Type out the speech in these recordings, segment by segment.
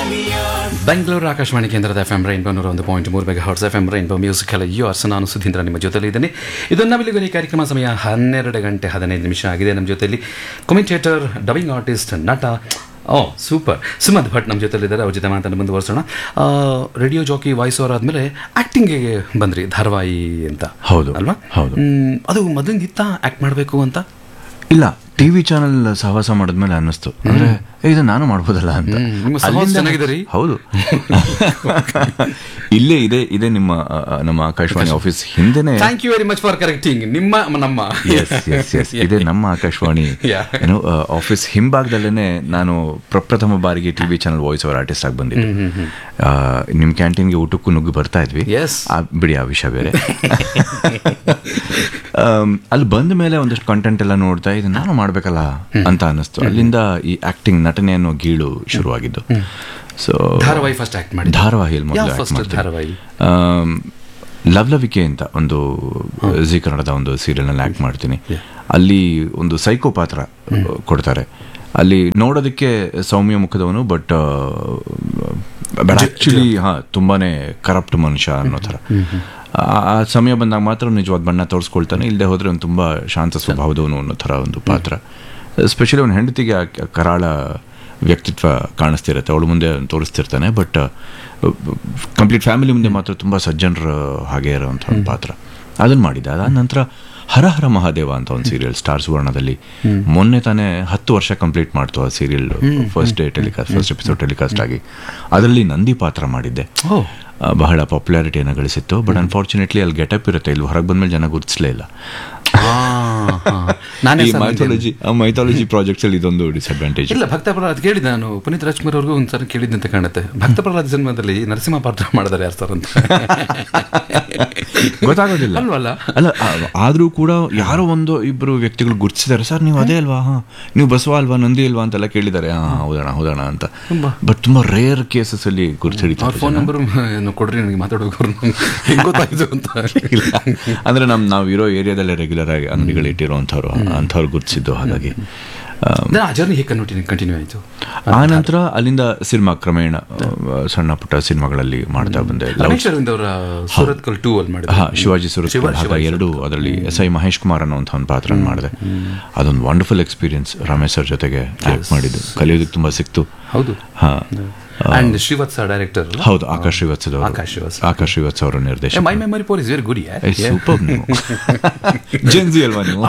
ಬೆಂಗಳೂರು ಆಕಾಶವಾಣಿ ಕೇಂದ್ರದ F M rainbow ನೂರ ಒಂದು ಪಾಯಿಂಟ್ ಮೂರು megahertz F M rainbow music ಎಲ್ಲ ಯು ಅರ್ಸ ನಾನು ಸುಧೀಂದ್ರ ನಿಮ್ಮ ಜೊತೆಲಿದ್ದೇನೆ ಇದು ನವಿಲುಗರಿ ಕಾರ್ಯಕ್ರಮ ಸಮಯ ಹನ್ನೆರಡು ಗಂಟೆ ಹದಿನೈದು ನಿಮಿಷ ಆಗಿದೆ ನಮ್ಮ ಜೊತೆಲಿ ಕೊಮಿಟೇಟರ್ ಡಬಿಂಗ್ ಆರ್ಟಿಸ್ಟ್ ನಟ ಓ ಸೂಪರ್ ಸುಮಂತ್ ಭಟ್ ನಮ್ಮ ಜೊತೆಲಿದ್ದಾರೆ ಅವ್ರ ಜೊತೆ ಮಾತನ್ನು ಮುಂದುವರ್ಸೋಣ ರೇಡಿಯೋ ಜಾಕಿ ವಾಯ್ಸ್ ಓವರ್ ಆದಮೇಲೆ ಆ್ಯಕ್ಟಿಂಗಿಗೆ ಬಂದ್ರಿ ಧಾರಾವಾಹಿ ಅಂತ ಹೌದು, ಅಲ್ವಾ ಹೌದು. ಹ್ಮ್, ಅದು ಮೊದಲಿಂದ ಇತ್ತ ಆ್ಯಕ್ಟ್ ಮಾಡಬೇಕು ಅಂತ ಇಲ್ಲ ಟಿವಿ ಚಾನೆಲ್ ಸಹವಾಸ ಮಾಡಿದ್ಮೇಲೆ ಅನ್ನಿಸ್ತು ಅಂದ್ರೆ ಏ, ಇದು ನಾನು ಮಾಡ್ಬೋದಲ್ಲ ಅಂತ ಹ್ಮ್, ನಿಮ್ಮ ಸಹವಾಸ ಅಲ್ಲಿಂದ- ಚೆನ್ನಾಗಿದೆ ರೀ. ಹೌದು ಇಲ್ಲೇ ಇದೆ ಇದೆ ನಿಮ್ಮ ಆ, ಆ, ನಮ್ಮ ಆಕಾಶವಾಣಿ ಆಫೀಸ್ ಹಿಂದೆನೆ thank you very much for correcting ನಿಮ್ಮ ನಮ್ಮ Yes, yes, yes. ಇದೆ ನಮ್ಮ ಆಕಾಶವಾಣಿ Yeah. ಏನೋ ಆಫೀಸ್ ಹಿಂಭಾಗದಲ್ಲೇನೆ ನಾನು ಪ್ರಪ್ರಥಮ ಬಾರಿಗೆ TV channel voice over artist ಆಗಿ ಬಂದಿದ್ದೆ ಆ, ನಿಮ್ ಕ್ಯಾಂಟೀನ್ಗೆ ಊಟಕ್ಕೂ ನುಗ್ಗಿ ಬರ್ತಾ ಇದ್ವಿ Yes. ಆ, ಬಿಡಿ ಆ ವಿಷಯ ಬೇರೆ ಆಮ್, ಅಲ್ಲಿ ಬಂದ ಮೇಲೆ ಒಂದಷ್ಟು ಕಂಟೆಂಟ್ ಎಲ್ಲ ನೋಡ್ತಾ ಇದು ನಾನು ಮಾಡ್ಬೇಕಲ್ಲ ಅಂತ ಅನ್ನಿಸ್ತು ಅಲ್ಲಿಂದ ಈ ಆಕ್ಟಿಂಗ್ ನಟನೆ ಅನ್ನೋ ಗೀಳು ಶುರುವಾಗಿದ್ದು ಸೊ ಧಾರಾವಾಹಿ ಫಸ್ಟ್ ಆಕ್ಟ್ ಮಾಡಿ ಧಾರಾವಾಹಿಯಲ್ಲಿ ಮೊದಲು ಯಾವ act ಫಸ್ಟ್ ಮಾಡ್ತಿದ್ದೆ. ಧಾರಾವಾಹಿ ಆಮ್, ಲವ್ಲವಿಕೆ ಅಂತ ಒಂದು ಜಿ ಕನ್ನಡದ ಒಂದು ಸೀರಿಯಲ್ನಲ್ಲಿ ಆ್ಯಕ್ಟ್ ಮಾಡ್ತೀನಿ ಅಲ್ಲಿ ಒಂದು ಸೈಕೋ ಪಾತ್ರ ಕೊಡ್ತಾರೆ ಅಲ್ಲಿ ನೋಡೋದಕ್ಕೆ ಸೌಮ್ಯ ಮುಖದವನು ಬಟ್ ಬಟ್ ಆ್ಯಕ್ಚುಲಿ ಹಾಂ ತುಂಬಾನೇ ಕರಪ್ಟ್ ಮನುಷ್ಯ ಅನ್ನೋ ಥರ ಆ- ಆ ಸಮಯ ಬಂದಾಗ ಮಾತ್ರ ನಿಜವಾದ ಬಣ್ಣ ತೋರಿಸ್ಕೊಳ್ತಾನೆ ಇಲ್ಲದೆ ಹೋದ್ರೆ ಒಂದು ತುಂಬ ಶಾಂತ ಸ್ವಭಾವದವನು ಅನ್ನೋ ಥರ ಒಂದು ಪಾತ್ರ ಸ್ಪೆಷಲಿ ಅವನ ಹೆಂಡತಿಗೆ ಆ ಕ- ಕರಾಳ ವ್ಯಕ್ತಿತ್ವ ಕಾಣಿಸ್ತಿರುತ್ತೆ ಅವಳು ಮುಂದೆ ತೋರಿಸ್ತಿರ್ತಾನೆ ಬಟ್ ಕಂಪ್ಲೀಟ್ ಫ್ಯಾಮಿಲಿ ಮುಂದೆ ಮಾತ್ರ ತುಂಬ ಸಜ್ಜನರ ಹಾಗೆ ಇರೋವಂಥ ಒಂದು ಪಾತ್ರ ಅದನ್ನು ಮಾಡಿದ್ದೆ ಅದಾದ ನಂತರ ಹರ ಹರ ಮಹಾದೇವ ಅಂತ ಒಂದು ಸೀರಿಯಲ್ ಸ್ಟಾರ್ ಸುವರ್ಣದಲ್ಲಿ ಮೊನ್ನೆ ತಾನೇ ಹತ್ತು ವರ್ಷ ಕಂಪ್ಲೀಟ್ ಮಾಡ್ತು ಆ serial first day telecast first episode telecast ಆಗಿ ಅದರಲ್ಲಿ ನಂದಿ ಪಾತ್ರ ಮಾಡಿದ್ದೆ ಓ ಆ, ಬಹಳ ಪಾಪ್ಯುಲಾರಿಟಿಯನ್ನು ಗಳಿಸಿತ್ತು ಬಟ್ ಅನ್ಫಾರ್ಚುನೇಟ್ಲಿ ಅಲ್ಲಿ ಗೆಟಪ್ ಇರುತ್ತೆ ಇಲ್ಲಿ ಹೊರಗೆ ಬಂದ್ಮೇಲೆ ಜನ ಗುರುತಿಸಲೇ ಇಲ್ಲ ನಾನೇ ಈ ಸಹ ಮೈಥಾಲಜಿ ಆ ಮೈಥಾಲಜಿ ಪ್ರಾಜೆಕ್ಟ್ಸ್ ಅಲ್ಲಿ ಇದೊಂದು ಡಿಸ್ಅಡ್ವಾಂಟೇಜ್ ಇಲ್ಲ ಭಕ್ತ ಪ್ರಹ್ಲಾದ್ ಕೇಳಿದ್ದೆ ನಾನು ಪುನೀತ್ ರಾಜ್ಕುಮಾರ್ ಅವ್ರಿಗೂ ಒಂದ್ಸಲ ಕೇಳಿದ್ದೆ ಅಂತ ಕಾಣುತ್ತೆ ಭಕ್ತ ಪ್ರಹ್ಲಾದ್ ಜನ್ಮದಲ್ಲಿ ನರಸಿಂಹ ಪಾತ್ರ ಮಾಡಿದಾರೆ ಯಾರು ಸರ್ ಅಂತ ಗೊತ್ತಾಗೋದಿಲ್ಲ ಅಲ್ವಲ್ಲ ಅಲ್ಲ ಆ- ಆದ್ರೂ ಕೂಡ ಯಾರೋ ಒಂದು ಇಬ್ರು ವ್ಯಕ್ತಿಗಳು ಗುರ್ತಿಸಿದ್ದಾರೆ ಸರ್ ನೀವು ಅದೇ ಅಲ್ವಾ ಹಾ ನೀವು ಬಸವ ಅಲ್ವಾ ನಂದಿ ಅಲ್ವಾ ಅಂತೆಲ್ಲ ಕೇಳಿದ್ದಾರೆ ಹಾ ಹೌದಣ ಹೌದಣ ಅಂತ ತುಂಬಾ. ಬಟ್ ತುಂಬಾ ರೇರ್ ಕೇಸಸ್ ಅಲ್ಲಿ ಅವ್ರ ಗುರ್ತಿಡಿತಾರೆ ಫೋನ್ ನಂಬರ್ ಕೊಡ್ರಿ ನನಗೆ ಮಾತಾಡೋರು ಹೆಂಗ್ ಗೊತ್ತಾಯ್ತು ಅಂತ ಇಲ್ಲ ಅಂದ್ರೆ ನಮ್ ನಾವು ಇರೋ ಏರಿಯಾದಲ್ಲೇ ರೆಗ್ಯುಲರ್ ಆಗಿ ಅಂಗಡಿಗಳು ಇಟ್ಟಿರೋಂಥವ್ರು ಅಂಥವ್ರು ಗುರ್ತಿಸಿದ್ದು ಹಾಗಾಗಿ ಆ, ಆ ಜರ್ನಿ ಹೇಗೆ ಕಂಟಿನ್ಯೂ ಕಂಟಿನ್ಯೂ ಆಯ್ತು ಆ ನಂತರ ಅಲ್ಲಿಂದ ಸಿನಿಮಾ ಕ್ರಮೇಣ ಆ, ಸಣ್ಣ ಪುಟ್ಟ ಸಿನಿಮಾಗಳಲ್ಲಿ ಮಾಡ್ತಾ ಬಂದೆ ಲವ್ ರಮೇಶ್ ಅರವಿಂದ್ ಅವರ ಸೂರತ್ ಕಲ್ ಟೂ ಅಲ್ಲಿ ಮಾಡಿದ್ರು ಹಾ ಶಿವಾಜಿ ಸುರತ್ ಶಿವ- ಭಾಗ ಶಿವಾಜಿ ಎರಡು ಅದರಲ್ಲಿ ಎಸ್ ಐ ಮಹೇಶ್ ಕುಮಾರ್ ಅನ್ನೋಂಥ ಒಂದು ಪಾತ್ರ ಮಾಡಿದೆ ಅದೊಂದು ವಂಡರ್ಫುಲ್ ಎಕ್ಸ್ಪೀರಿಯನ್ಸ್ ರಮೇಶ್ ಸರ್ ಜೊತೆಗೆ ಆಕ್ಟ್ ಮಾಡಿದ್ದು ಕಲಿಯೋದಕ್ಕೆ ತುಂಬಾ ಸಿಕ್ತು ಹೌದು ಹಾ ಅಂಡ್ ಶ್ರೀವತ್ಸ ಡೈರೆಕ್ಟರ್ ಹೌದು ಆಕಾಶ್ ಶ್ರೀವತ್ಸದ ಆಕಾಶ್ ಶ್ರೀವತ್ಸ. ಆಕಾಶ್ ಶ್ರೀವತ್ಸ ಅವರ ನಿರ್ದೇಶನ my memory poor is very good super ನೀವು ಜೆನ್ಸಿ ಅಲ್ವಾ ನೀವು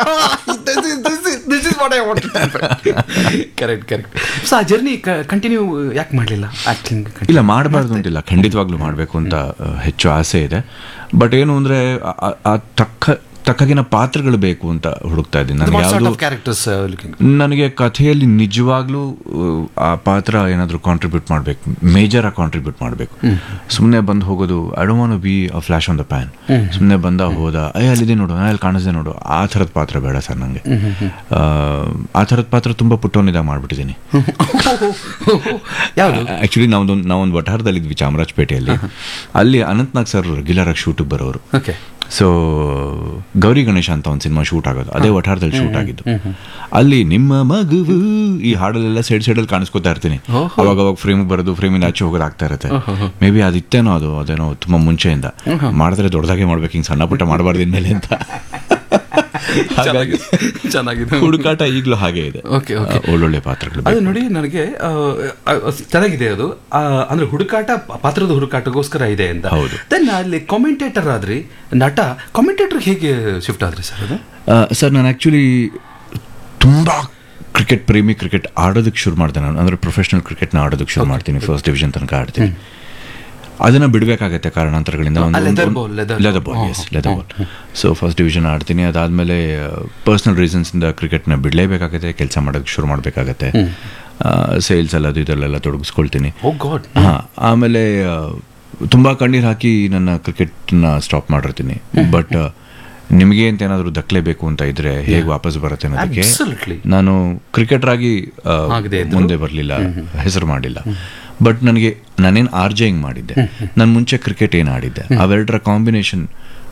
ಕರೆಕ್ಟ್ ಕರೆಕ್ಟ್ ಸೊ ಆ ಜರ್ನಿ ಕಂಟಿನ್ಯೂ ಯಾಕೆ ಮಾಡಲಿಲ್ಲ ಆಕ್ಟಿಂಗ್ ಇಲ್ಲ ಮಾಡಬಾರ್ದು ಅಂತಿಲ್ಲ ಖಂಡಿತವಾಗ್ಲೂ ಮಾಡಬೇಕು ಅಂತ ಆ, ಹೆಚ್ಚು ಆಸೆ ಇದೆ ಬಟ್ ಏನು ಅಂದ್ರೆ ಆ- ಆ- ಆ ತಕ್ಕ ತಕ್ಕಗಿನ ಪಾತ್ರಗಳು ಬೇಕು ಅಂತ ಹುಡುಕ್ತಾ ಇದ್ದೀನಿ ನನಗೆ ಯಾವುದು ಕ್ಯಾರೆಕ್ಟರ್ಸ್ ಲುಕಿಂಗ್ ನನಗೆ ಕಥೆಯಲ್ಲಿ ನಿಜವಾಗ್ಲೂ ಅಹ್, ಆ ಪಾತ್ರ ಏನಾದರೂ ಕಾಂಟ್ರಿಬ್ಯೂಟ್ ಮಾಡಬೇಕು ಮೇಜರ್ ಆಗಿ ಕಾಂಟ್ರಿಬ್ಯೂಟ್ ಮಾಡಬೇಕು ಸುಮ್ಮನೆ ಬಂದು ಹೋಗೋದು I don't want be a flash on the pan ಸುಮ್ಮನೆ ಬಂದ ಹೋದ ಅಯ್ಯ ಅಲ್ಲಿದೆ ನೋಡು ಅಲ್ಲಿ ಕಾಣಿಸ್ದೆ ನೋಡು ಆ ಥರದ ಪಾತ್ರ ಬೇಡ ಸರ್ ನನಗೆ ಆ ಥರದ ಪಾತ್ರ ತುಂಬ ಪುಟ್ಟವನಿದಾಗ ಮಾಡ್ಬಿಟ್ಟಿದ್ದೀನಿ ಯಾವುದು ಆ್ಯಕ್ಚುಲಿ ನಾವೊಂದು ನಾವೊಂದು ವಠಾರದಲ್ಲಿದ್ವಿ ಚಾಮರಾಜಪೇಟೆಯಲ್ಲಿ ಅಲ್ಲಿ ಅನಂತ್ನಾಗ್ ಸರ್ ರೆಗ್ಯುಲರ್ ಆಗಿ ಶೂಟಿಗೆ ಬರೋರು ಓಕೆ ಸೊ ಗೌರಿ ಗಣೇಶ ಅಂತ ಒಂದು ಸಿನಿಮಾ ಶೂಟ್ ಆಗೋದು ಅದೇ ವಠಾರದಲ್ಲಿ ಶೂಟ್ ಆಗಿದ್ದು ಅಲ್ಲಿ ನಿಮ್ಮ ಮಗುವು ಈ ಹಾಡಲ್ಲೆಲ್ಲ ಸೈಡ್ ಸೈಡಲ್ಲಿ ಕಾಣಿಸ್ಕೊತಾ ಇರ್ತೀನಿ ಅವಾಗ ಅವಾಗ ಫ್ರೇಮ್ ಬರೋದು ಫ್ರೇಮಿಂದ ಆಚೆ ಹೋಗೋದು ಆಗ್ತಾ ಇರುತ್ತೆ ಮೇ ಬಿ ಅದಿತ್ತೇನೋ ಅದು ಅದೇನೋ ತುಂಬಾ ಮುಂಚೆಯಿಂದ ಮಾಡಿದ್ರೆ ದೊಡ್ಡದಾಗೆ ಮಾಡ್ಬೇಕು ಹಿಂಗೆ ಸಣ್ಣ ಪುಟ್ಟ ಮಾಡಬಾರ್ದು ಇನ್ಮೇಲೆ ಅಂತ ಹಾಗಾಗಿ ಚೆನ್ನಾಗಿದೆ ಹುಡುಕಾಟ ಈಗಲೂ ಹಾಗೆ ಇದೆ Okay, okay. ಆ, ಒಳ್ಳೊಳ್ಳೆ ಪಾತ್ರಗಳು ಅದು ನೋಡಿ ನನಗೆ ಆ, ಆ, ಚೆನ್ನಾಗಿದೆ ಅದು ಆ, ಅಂದ್ರೆ ಹುಡುಕಾಟ ಪಾತ್ರದ ಹುಡುಕಾಟಗೋಸ್ಕರ ಇದೆ ಅಂತ ಹೌದು. ದೆನ್ ಅಲ್ಲಿ ಕಾಮೆಂಟೇಟರ್ ಆದ್ರಿ ನಟ ಕಾಮೆಂಟೇಟರ್ ಹೇಗೆ ಶಿಫ್ಟ್ ಆದ್ರಿ ಸರ್ ಅದು ಸರ್ ನಾನು ಆ್ಯಕ್ಚುಲಿ ತುಂಬ ಕ್ರಿಕೆಟ್ ಪ್ರೇಮಿ ಕ್ರಿಕೆಟ್ ಆಡೋದಕ್ಕೆ ಶುರು ಮಾಡಿದೆ ನಾನು ಅಂದರೆ ಪ್ರೊಫೆಷನಲ್ ಕ್ರಿಕೆಟ್ನ ಆಡೋದಕ್ಕೆ ಶುರು ಮಾಡ್ತೀನಿ ಫಸ್ಟ್ ಡಿವಿಷನ್ ತನಕ ಆಡ್ತೀನಿ ಅದನ್ನ ಬಿಡಬೇಕಾಗತ್ತೆ ಕಾರಣಾಂತರಗಳಿಂದ ಆ, leather ball, leather leather ball. Ball yes leather ball so first division ಆಡ್ತೀನಿ ಅದಾದಮೇಲೆ ಪರ್ಸ್ನಲ್ ರೀಸನ್ಸಿಂದ ಕ್ರಿಕೆಟ್ನ ಬಿಡಲೇಬೇಕಾಗತ್ತೆ ಕೆಲಸ ಮಾಡೋದಕ್ಕೆ ಶುರು ಮಾಡಬೇಕಾಗತ್ತೆ ಸೇಲ್ಸ್ ಎಲ್ಲ ಅದು ಇದರಲ್ಲೆಲ್ಲ ತೊಡಗಿಸ್ಕೊಳ್ತೀನಿ ಓ ಗಾಡ್ ಹಾಂ ಆಮೇಲೆ ಆ, ತುಂಬಾ ಕಣ್ಣೀರು ಹಾಕಿ ನನ್ನ ಕ್ರಿಕೆಟ್ನ ಸ್ಟಾಪ್ ಮಾಡಿರ್ತೀನಿ ಬಟ್ ನಿಮಗೆ ಅಂತ ಏನಾದರೂ ದಕ್ಕಲೇಬೇಕು ಅಂತ ಇದ್ರೆ ಹೇಗೆ ವಾಪಸ್ ಬರುತ್ತೆ ಅನ್ನೋದಕ್ಕೆ Absolutely. ನಾನು ಕ್ರಿಕೆಟರ್ ಆಗಿ ಆ, ಆಗದೆ ಇದ್ರು. ಮುಂದೆ ಬರಲಿಲ್ಲ ಹೆಸರು ಮಾಡಿಲ್ಲ ಬಟ್ ನನಗೆ ನಾನೇನು ಆರ್ಜೆಯಿಂಗ್ ಮಾಡಿದ್ದೆ ನಾನು ಮುಂಚೆ ಕ್ರಿಕೆಟ್ ಏನು ಆಡಿದ್ದೆ ಅವೆರಡರ ಕಾಂಬಿನೇಷನ್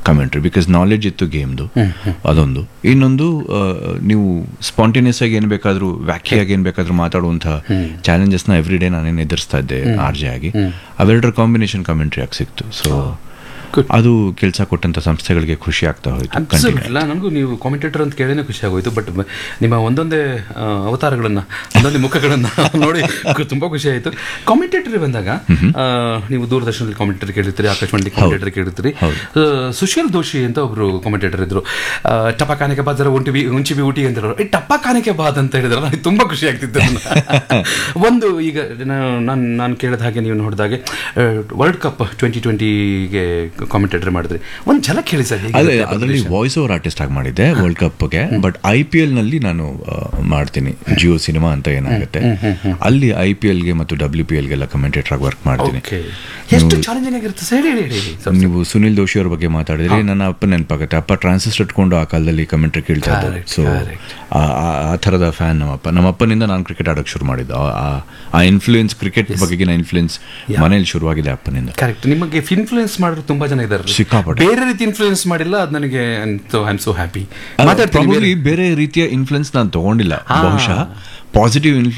ಕಮೆಂಟ್ರಿ ಬಿಕಾಸ್ ನಾಲೆಡ್ಜ್ ಇತ್ತು ಗೇಮ್ದು ಅದೊಂದು ಇನ್ನೊಂದು ಆ, ನೀವು ಸ್ಪಾಂಟೇನಿಯಸ್ ಆಗಿ ಏನ್ ಬೇಕಾದ್ರೂ ವ್ಯಾಖ್ಯಾಗಿ ಏನ್ ಬೇಕಾದ್ರೂ ಮಾತಾಡುವಂತಹ ಚಾಲೆಂಜಸ್ ನ ಎವ್ರಿ ಡೇ ನಾನೇನು ಎದುರಿಸ್ತಾ ಇದ್ದೆ ಆರ್ ಜೆ ಆಗಿ ಅವೆರಡರ ಕಾಂಬಿನೇಷನ್ ಕಮೆಂಟ್ರಿ ಆಗಿ ಸಿಕ್ತು ಸೊ Good. ಅದು ಕೆಲಸ ಕೊಟ್ಟಂತ ಸಂಸ್ಥೆಗಳಿಗೆ ಖುಷಿ ಆಗ್ತಾ ಹೋಯ್ತು Absolutely. ಇಲ್ಲ ನನಗೂ ನೀವು ಕಾಮೆಂಟೇಟರ್ ಅಂತ ಕೇಳಿನೇ ಖುಷಿ ಆಗೋಯ್ತು ಬಟ್ ನಿಮ್ಮ ಒಂದೊಂದೇ ಆ, ಅವತಾರಗಳನ್ನ ಒಂದೊಂದೇ ಮುಖಗಳನ್ನ ನೋಡಿ ಕು- ತುಂಬಾ ಖುಷಿ ಆಯಿತು ಕಾಮೆಂಟೇಟರ್ ಬಂದಾಗ ಆ, ನೀವು ದೂರದರ್ಶನದಲ್ಲಿ ಕಾಮೆಂಟೇಟರ್ ಕೇಳಿರ್ತೀರಿ ಆಕಾಶವಾಣಿ ಕಾಮೆಂಟೇಟರ್ ಕೇಳಿರ್ತೀರಿ ಆ, ಸುಶೀಲ್ ದೋಶಿ ಅಂತ ಒಬ್ರು ಕಾಮೆಂಟೇಟರ್ ಇದ್ರು ಆ, ಟಪ ಕಾನೆಗೆ ಬಾದರ ಒಂಟಿ ಬಿ ಉಂಚಿ ಬಿ ಊಟಿ ಅಂತ ಹೇಳೋರು. ಏ ಟಪ ಕಾನೆಗೆ ಬಾದ್ ಅಂತ ಹೇಳಿದ್ರೆ ನನಗೆ ತುಂಬಾ ಖುಷಿ ಆಗ್ತಿತ್ತು ಅದನ್ನ. ಒಂದು ಈಗ ನಾನು ನಾನು ಕೇಳಿದ ಹಾಗೆ ನೀವು ನೋಡಿದಾಗೆ ವರ್ಲ್ಡ್ ಕಪ್ ಟ್ವೆಂಟಿ ಟ್ವೆಂಟಿಗೆ ಕಾಮೆಂಟೇಟರ್ ಮಾಡಿದ್ರಿ ಒಂದು ಝಲಕ್ ಹೇಳಿ ಸರ್ ಹೇಗೆ ಅದೇ ಅದರಲ್ಲಿ ವಾಯ್ಸ್ ಓವರ್ ಆರ್ಟಿಸ್ಟ್ ಆಗಿ ಮಾಡಿದ್ದೆ ವರ್ಲ್ಡ್ ಕಪ್ಗೆ ಬಟ್ ಐ ಪಿ ಎಲ್ ನಲ್ಲಿ ನಾನು ಆ, ಮಾಡ್ತೀನಿ ಜಿಯೋ ಸಿನಿಮಾ ಅಂತ ಏನಾಗುತ್ತೆ ಅಲ್ಲಿ ಐ ಪಿ ಎಲ್ಗೆ ಮತ್ತು ಡಬ್ಲ್ಯೂ ಪಿ ಎಲ್ಗೆಲ್ಲ ಕಮೆಂಟೇಟರ್ ಆಗಿ ವರ್ಕ್ ಮಾಡ್ತೀನಿ ಓಕೆ ಎಷ್ಟು ಚಾಲೆಂಜಿಂಗ್ ಆಗಿರುತ್ತೆ ಸರ್ ಹೇಳಿ ಹೇಳಿ ಹೇಳಿ ಸ್ವಲ್ಪ. ನೀವು ಸುನಿಲ್ ದೋಶಿ ಅವ್ರ ಬಗ್ಗೆ ಮಾತಾಡಿದ್ರೆ ನನ್ನ ಅಪ್ಪ ನೆನಪಾಗುತ್ತೆ ಅಪ್ಪ ಟ್ರಾನ್ಸಿಸ್ಟರ್ ಇಟ್ಕೊಂಡು ಆ ಕಾಲದಲ್ಲಿ ಕಮೆಂಟ್ರಿ ಕೇಳ್ತಾ ಇದ್ದಾರೆ Correct, ಸೊ correct. ಆ ಥರದ ಫ್ಯಾನ್ ನಮ್ಮಪ್ಪ ನಮ್ಮಪ್ಪನಿಂದ ನಾನು ಕ್ರಿಕೆಟ್ ಆಡೋಕೆ ಶುರು ಮಾಡಿದ್ದು ಆ- ಆ- ಆ ಇನ್ಫ್ಲೂಯೆನ್ಸ್ ಕ್ರಿಕೆಟ್ ಬಗೆಗಿನ ಇನ್ಫ್ಲೂಯೆನ್ಸ್ ಮನೇಲಿ ಶುರುವಾಗಿದೆ ಅಪ್ಪನಿಂದ ಕರೆಕ್ಟ್ ನಿಮಗೆ ಇನ್ಫ್ಲೂಯೆನ್ಸ್ ಮಾಡೋರು ತುಂಬಾ ಜನ ಇದ್ದಾರೆ ಸಿಕ್ಕಾಪಟ್ಟೆ. ಬೇರೆ ರೀತಿ ಇನ್ಫ್ಲೂಯೆನ್ಸ್ ಮಾಡಿಲ್ಲ ಅದು ನನಗೆ I am so happy probably ಬೇರೆ ರೀತಿಯ ಇನ್ಫ್ಲುಯೆನ್ಸ್ ನಾನು ತಗೊಂಡಿಲ್ಲ ಬಹುಶಃ ಪಾಸಿಟಿವ್